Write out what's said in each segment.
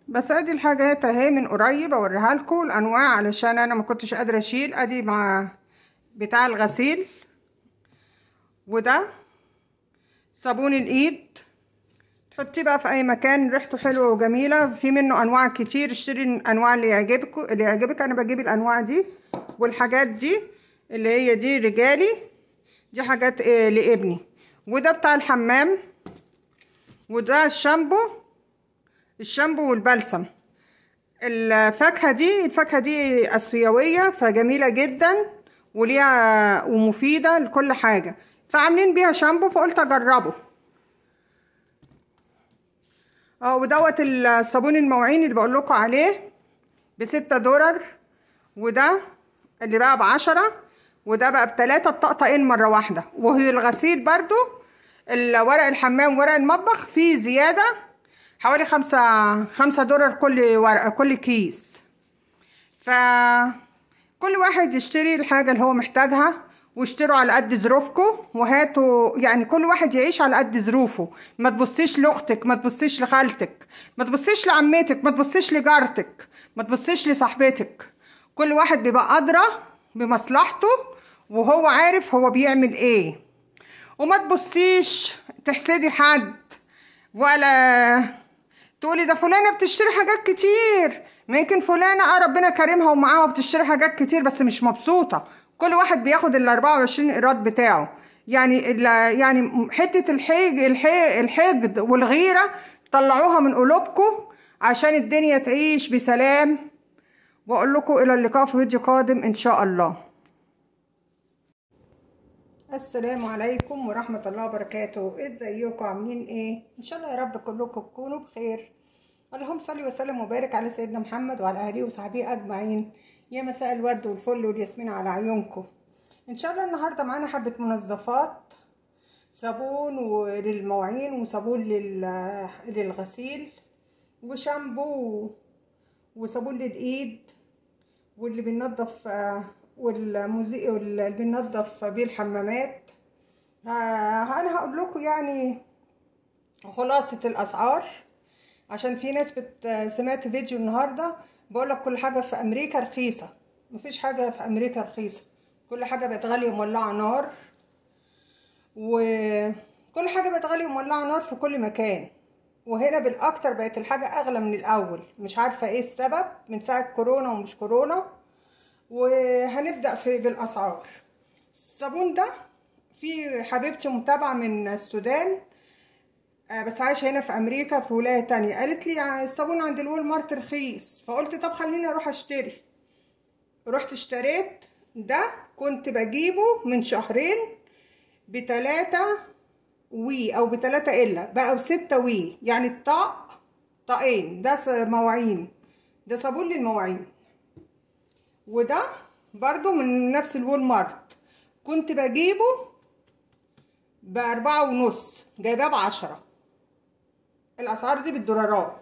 بس ادي الحاجات اهي من قريب اوريها لكم الانواع علشان انا ما كنتش قادره اشيل ادي مع بتاع الغسيل وده صابون الايد تحطيه بقى في اي مكان ريحته حلوه وجميله في منه انواع كتير اشتري الانواع اللي يعجبكم اللي يعجبك انا بجيب الانواع دي والحاجات دي اللي هي دي رجالي دي حاجات إيه لابني وده بتاع الحمام وده الشامبو الشامبو والبلسم الفاكهة دي الفاكهة دي آسيوية فجميلة جدا وليها ومفيدة لكل حاجة فعاملين بيها شامبو فقلت أجربه اه ودوت الصابون المواعين اللي بقول لكم عليه بستة دولار وده اللي بقى بعشرة وده بقى بتلاتة الطقطقين مرة واحدة وهي الغسيل برضو ورق الحمام ورق المطبخ فيه زيادة حوالي خمسة خمسة دولار كل ورقة كل كيس فكل واحد يشتري الحاجة اللي هو محتاجها واشتروا على قد ظروفكم وهاتوا يعني كل واحد يعيش على قد ظروفه ما تبصيش لاختك ما تبصيش لخالتك ما تبصيش لعمتك ما تبصيش لجارتك ما تبصيش لصاحبتك كل واحد بيبقى ادرى بمصلحته وهو عارف هو بيعمل ايه وما تبصيش تحسدي حد ولا تقولي ده فلانه بتشتري حاجات كتير ممكن فلانه اه ربنا كريمها ومعاها وبتشتري حاجات كتير بس مش مبسوطه كل واحد بياخد ال 24 ايراد بتاعه يعني يعني حته الحيج الحقد والغيره طلعوها من قلوبكم عشان الدنيا تعيش بسلام واقول لكم الى اللقاء في فيديو قادم ان شاء الله السلام عليكم ورحمة الله وبركاته ازيكم عاملين ايه ان شاء الله يا رب كلكم تكونوا بخير اللهم صل وسلم وبارك على سيدنا محمد وعلى اله وصحبه اجمعين يا مساء الورد والفل والياسمين على عيونكم ان شاء الله النهارده معانا حبة منظفات صابون للمواعين وصابون للغسيل وشامبو وصابون للايد واللي بننضف والموزي واللي بننظف بيه الحمامات انا هقول لكم يعني خلاصة الاسعار عشان في ناس بت سمعت فيديو النهارده بقول لك كل حاجه في امريكا رخيصه مفيش حاجه في امريكا رخيصه كل حاجه بقت غاليه ومولعه نار وكل حاجه بقت غاليه ومولعه نار في كل مكان وهنا بالاكتر بقت الحاجه اغلى من الاول مش عارفه ايه السبب من ساعه كورونا ومش كورونا وهنبدأ في بالأسعار الصابون ده في حبيبتي متابعة من السودان بس عايشة هنا في أمريكا في ولاية تانية قالت لي الصابون عند الوول مارت رخيص فقلت طب خليني أروح أشتري رحت اشتريت ده كنت بجيبه من شهرين بتلاتة وي أو بتلاتة إلا بقى بستة وي يعني الطاق طاقين ده مواعين ده صابون للمواعين وده برضو من نفس الوول مارت كنت بجيبه بأربعة ونص جايباه بعشرة الأسعار دي بالدولارات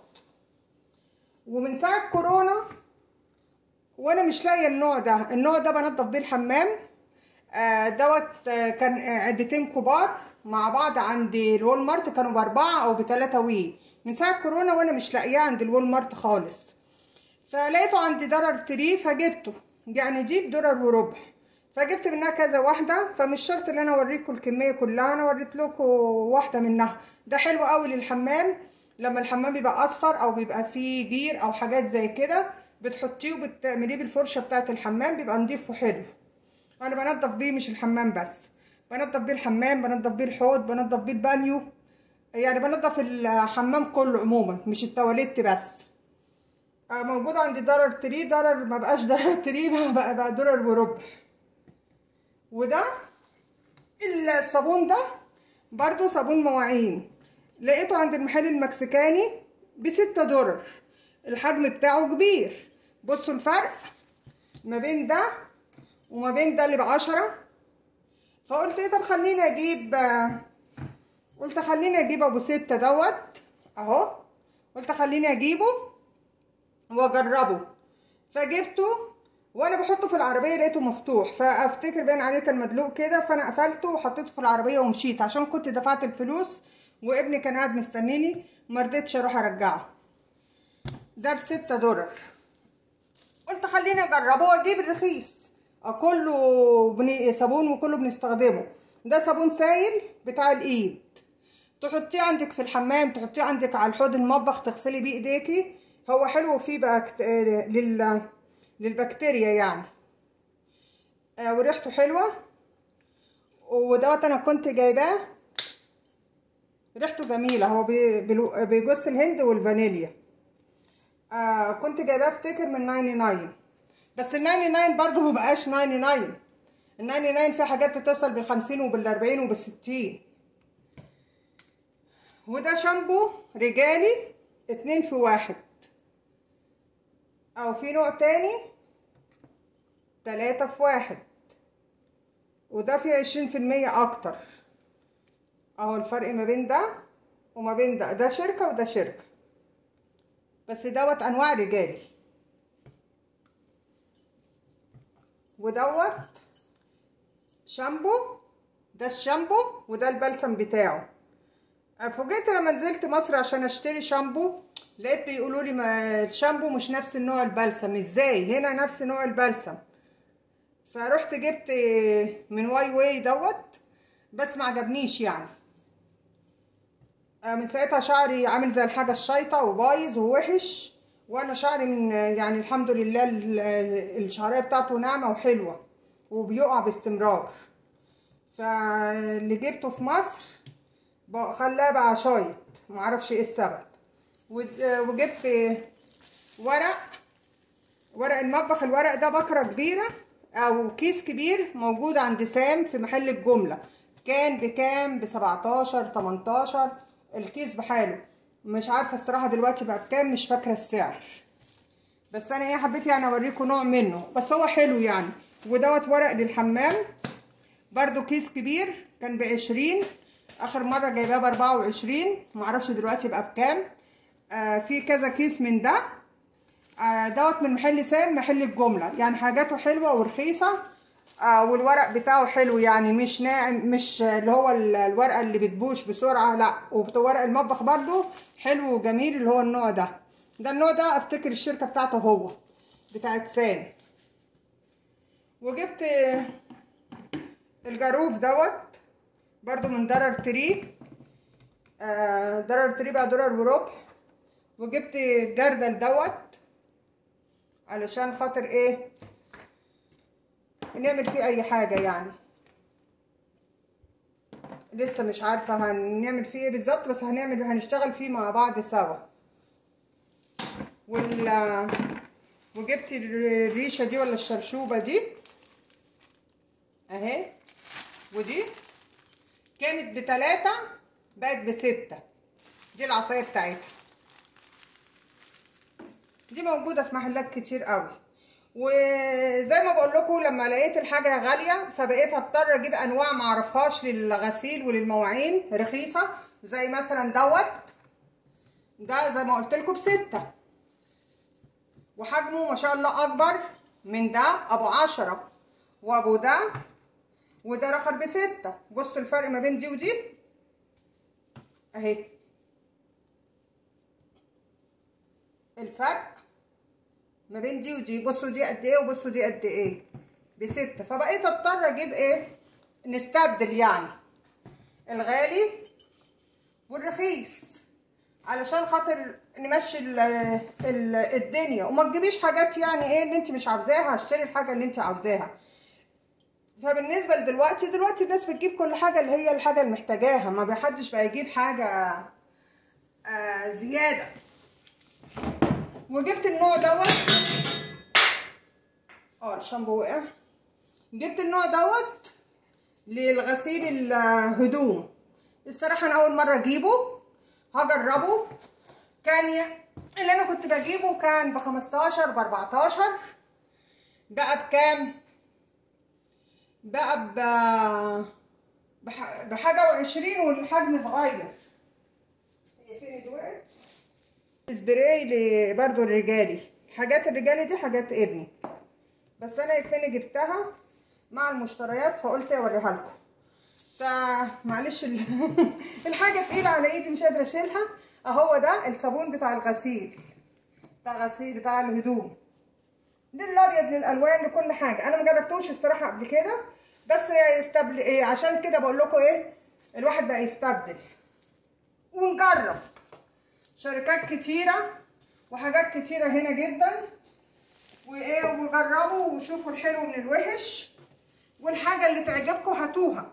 ومن ساعة كورونا وأنا مش لاقية النوع ده النوع ده بنضف بيه الحمام آه دوت آه كان عدتين كبار مع بعض عند الوول مارت كانوا بأربعة أو بتلاتة وي من ساعة كورونا وأنا مش لاقياه عند الوول مارت خالص فلقيته عند دولار تري فجبته يعني دي بدولار وربع فجبت منها كذا واحدة فمش شرط ان انا اوريكم الكمية كلها انا وريت لكم واحدة منها ده حلو قوي للحمام لما الحمام بيبقى اصفر او بيبقى فيه جير او حاجات زي كده بتحطيه وبتعمليه بالفرشة بتاعة الحمام بيبقى نضيف وحلو انا بنضف بيه مش الحمام بس بنضف بيه الحمام بنضف بيه الحوض بنضف بيه البانيو يعني بنضف الحمام كله عموما مش التواليت بس موجود عند دولار تري دولار ما بقاش دولار تري بقى بقى دولار وربع وده الصابون ده برضو صابون مواعين لقيته عند المحل المكسيكاني بستة دولار الحجم بتاعه كبير بصوا الفرق ما بين ده وما بين ده اللي بعشرة فقلت ايه طب خليني اجيب قلت خليني اجيب ابو ستة دوت اهو قلت خليني اجيبه واجربه فجبته وانا بحطه في العربيه لقيته مفتوح فافتكر باين عليه كان مدلوق كده فانا قفلته وحطيته في العربيه ومشيت عشان كنت دفعت الفلوس وابني كان قاعد مستنيني مرضتش اروح ارجعه ده بستة دولار قلت خليني اجربه واجيب الرخيص كله بني صابون وكله بنستخدمه ده صابون سايل بتاع الايد تحطيه عندك في الحمام تحطيه عندك على الحوض المطبخ تغسلي بيه ايديكي هو حلو فيه بكت... لل... للبكتيريا يعني آه وريحته حلوه ودوت انا كنت جايباه ريحته جميله هو بجوز الهند والفانيليا آه كنت جايباه افتكر من 99 بس ال 99 برضه ما بقاش 99 ال 99 في حاجات بتوصل بال 50 وبال 40 وبال 60 وده شامبو رجالي اتنين في واحد او في نوع تاني تلاتة في واحد وده فيه عشرين في المية اكتر اهو الفرق ما بين ده وما بين ده ده شركة وده شركة بس دوت انواع رجالي ودوت شامبو ده الشامبو وده البلسم بتاعه فوجئت لما نزلت مصر عشان اشتري شامبو لقيت بيقولوا لي ما الشامبو مش نفس النوع البلسم ازاي هنا نفس نوع البلسم فرحت جبت من واي واي دوت بس ما عجبنيش يعني من ساعتها شعري عامل زي الحاجه الشايطه وبايظ ووحش وانا شعري من يعني الحمد لله الشعريه بتاعته ناعمه وحلوه وبيقع باستمرار فاللي جبته في مصر خلاه بقى شايط معرفش ايه السبب وجبت ورق ورق المطبخ الورق ده بكرة كبيرة او كيس كبير موجود عند سام في محل الجملة كان بكام بسبعتاشر تمنتاشر الكيس بحاله مش عارفة الصراحة دلوقتي بقى بكام مش فاكرة السعر بس انا ايه حبيت يعني اوريكم نوع منه بس هو حلو يعني ودوت ورق للحمام برضو كيس كبير كان بعشرين اخر مره جايباه باربعة وعشرين معرفش دلوقتي بقى بكام آه في كذا كيس من ده آه دوت من محل سام محل الجمله يعني حاجاته حلوه ورخيصه آه والورق بتاعه حلو يعني مش ناعم مش اللي هو الورقه اللي بتبوش بسرعه لا وورق المطبخ برضو حلو وجميل اللي هو النوع ده ده النوع ده افتكر الشركه بتاعته هو بتاعت سام وجبت الجاروف دوت برضو من درر تري آه درر تري بقى دولار وربع وجبت الجردل دوت علشان خاطر ايه نعمل فيه اي حاجة يعني لسه مش عارفة هنعمل فيه ايه بالظبط بس هنعمل هنشتغل فيه مع بعض سوا وال وجبت الريشة دي ولا الشرشوبة دي اهي ودي كانت بتلاتة بقت بستة دي العصاية بتاعتها دي موجودة في محلات كتير قوي وزي ما بقول لكم لما لقيت الحاجة غالية فبقيت اضطر اجيب انواع معرفهاش للغسيل وللمواعين رخيصة زي مثلا دوت ده زي ما قلت لكم بستة وحجمه ما شاء الله اكبر من ده ابو عشرة وابو ده وده رخر بستة بصوا الفرق ما بين دي ودي اهي الفرق ما بين دي ودي بصوا دي قد ايه وبصوا دي قد ايه بستة فبقيت اضطر اجيب ايه نستبدل يعني الغالي والرخيص علشان خاطر نمشي ال ال الدنيا وما تجيبيش حاجات يعني ايه اللي انت مش عاوزاها اشتري الحاجه اللي انت عاوزاها فبالنسبه لدلوقتي دلوقتي الناس بتجيب كل حاجه اللي هي الحاجه اللي محتاجاها ما بحدش بقى يجيب حاجه آه زياده وجبت النوع دوت اه الشامبو وقع جبت النوع دوت للغسيل الهدوم الصراحه انا اول مره اجيبه هجربه كان ي... اللي انا كنت بجيبه كان ب 15 ب 14 بقى بكام بقى ب بح... بحاجه وعشرين والحجم صغير هي فين دلوقتي سبراي برضو الرجالي حاجات الرجالي دي حاجات ابني بس انا يكفيني جبتها مع المشتريات فقلت اوريها لكم فمعلش الحاجه تقيله على ايدي مش قادره اشيلها اهو ده الصابون بتاع الغسيل بتاع غسيل بتاع الهدوم للابيض للالوان لكل حاجه انا مجربتوش الصراحه قبل كده بس يستبل ايه عشان كده بقول لكم ايه الواحد بقى يستبدل ونجرب شركات كتيره وحاجات كتيره هنا جدا وايه وجربوا وشوفوا الحلو من الوحش والحاجه اللي تعجبكم هاتوها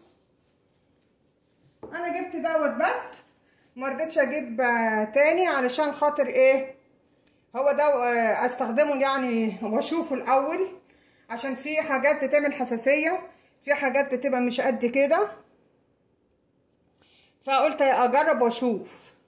انا جبت دوت بس مرضتش اجيب تاني علشان خاطر ايه هو ده استخدمه يعني واشوفه الاول عشان في حاجات بتعمل حساسيه في حاجات بتبقى مش قد كده فقلت اجرب واشوف